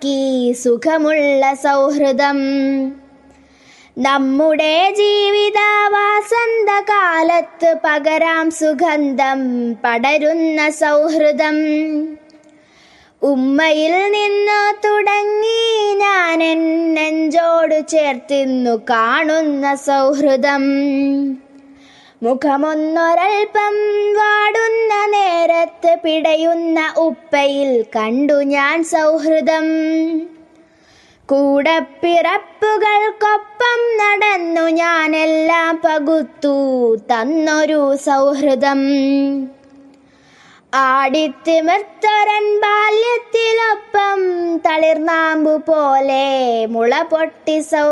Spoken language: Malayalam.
ബാക്കി സുഖമുള്ള സൗഹൃദം നമ്മുടെ ജീവിത വാസന്തകാലത്ത് പകരാം സുഗന്ധം പടരുന്ന സൗഹൃദം ഉമ്മയിൽ നിന്ന് തുടങ്ങി ഞാൻ എൻ നെഞ്ചോട് ചേർത്തിന്നു കാണുന്ന സൗഹൃദം മുഖമൊന്നൊരൽപ്പം വാടുന്ന നേരത്ത് പിടയുന്ന ഉപ്പയിൽ കണ്ടു ഞാൻ സൗഹൃദം കൂടപ്പിറപ്പുകൾക്കൊപ്പം നടന്നു ഞാനെല്ലാം പകുത്തു തന്നൊരു സൗഹൃദം ആടിത്തിമിർത്തൊരൻ ബാല്യത്തിലൊപ്പം തളിർനാമ്പു പോലെ മുള പൊട്ടി സൗ